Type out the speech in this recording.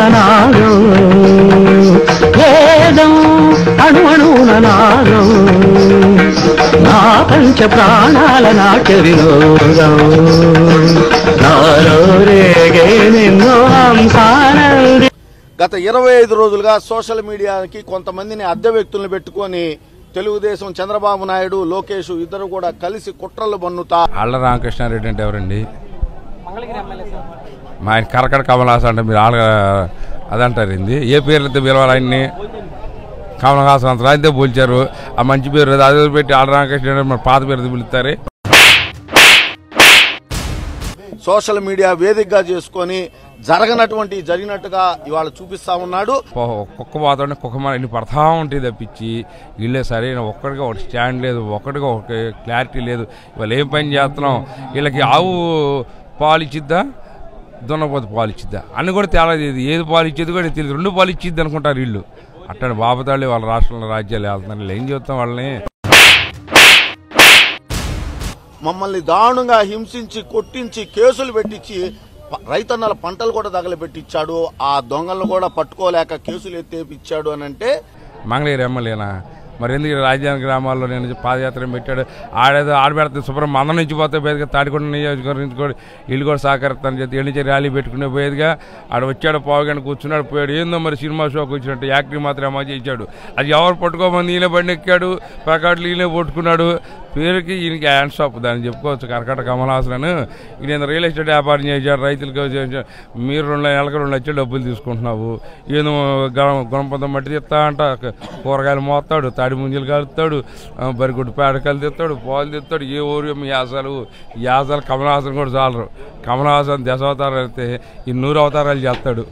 నాదం వేదం అణువణువున నాదం నా పంచ ప్రాణాల నాట్య వినోదం నాలో రేగే నిన్నో హంసానంది గత ఇరవై ఐదు రోజులుగా సోషల్ మీడియాకి కొంతమందిని అద్దె వ్యక్తులను పెట్టుకొని తెలుగుదేశం చంద్రబాబు నాయుడు లోకేష్ ఇద్దరు కూడా కలిసి కుట్రలు బన్నుతా ఆళ్ళ రామకృష్ణారెడ్డి అంటే ఎవరండి మా ఆయన కరకడ కమలాస అంటే మీరు ఆళ్ళ అదంటారు ఏంది ఏ పేర్లతో పిలవాలి ఆయన్ని కమలహాసన్ అంత రాయితే పోల్చారు ఆ మంచి పేరు అది వదిలిపెట్టి ఆళ్ళ రామకృష్ణ మన పాత పేరుతో పిలుస్తారు సోషల్ మీడియా వేదికగా చేసుకొని జరగనటువంటి జరిగినట్టుగా ఇవాళ చూపిస్తా ఉన్నాడు పో- కుక్క పోతుంటే కుక్క మన ఇన్ని పడతా ఉంటాయి తప్పించి వీళ్ళే సరైన ఒక్కడిగా ఒకటి స్టాండ్ లేదు ఒక్కడిగా ఒక క్లారిటీ లేదు ఇవాళ ఏం పని చేస్తున్నాం వీళ్ళకి ఆవు పాలు ఇచ్చిద్దా దున్నపోతు పాలు ఇచ్చిద్దా అన్ని కూడా తేడా తెలియదు ఏది పాలు ఇచ్చేది కూడా తెలియదు రెండు పాలు ఇచ్చిద్ది అనుకుంటారు వీళ్ళు అట్టని బాబతాళ్ళే వాళ్ళ రాష్ట్రంలో రాజ్యాలు వెళ్తున్నారు వీళ్ళు ఏం చేస్తాం వాళ్ళని మమ్మల్ని దారుణంగా హింసించి కొట్టించి కేసులు పెట్టించి ప- రైతన్నల పంటలు కూడా తగలబెట్టించాడు ఆ దొంగలను కూడా పట్టుకోలేక కేసులు ఎత్తేపిచ్చాడు అని అంటే మంగళగిరి ఎమ్మెల్యేనా మరి ఎందుకు రాజధాని గ్రామాల్లో నేను పాదయాత్ర పెట్టాడు ఆడేదో ఆడబెడితే శుభ్రం మందం నుంచి పోతే పోయేదిగా తాడికొండ నియోజకవర్గం నుంచి కూడా వీళ్ళు కూడా సహకరిస్తాను చెప్పి ఎన్నిచే ర్యాలీ పెట్టుకునే పోయేదిగా ఆడ వచ్చాడు పావుగంట కూర్చున్నాడు పోయాడు ఏందో మరి సినిమా షోకి వచ్చినట్టు యాక్టింగ్ మాత్రం అమలు చేశాడు అది ఎవరు పట్టుకోమని ఈయన బండి ఎక్కాడు ప్రకాట్లు ఈయన పట్టుకున్నాడు పేరుకి ఈయనకి హ్యాండ్ షాప్ దాన్ని చెప్పుకోవచ్చు కరకట కమలాసన్ ఈయన రియల్ ఎస్టేట్ వ్యాపారం చేశాడు రైతులకు చేశాడు. మీరు రెండు నెలలకు రెండు లక్షలు డబ్బులు తీసుకుంటున్నావు ఈయన గణ- గుణపంతం మట్టి తెస్తా అంట కూరగాయలు మోస్తాడు తాడి ముంజలు కలుస్తాడు ఆ, బరిగుడ్డు పేడ కలిస్తాడు పాలు తెస్తాడు ఏ ఊరు యాసాలు యాసాలు కమలహాసన్ కూడా చాలరు కమలహాసన్ దశావతారాలు అయితే ఈ నూరు అవతారాలు చేస్తాడు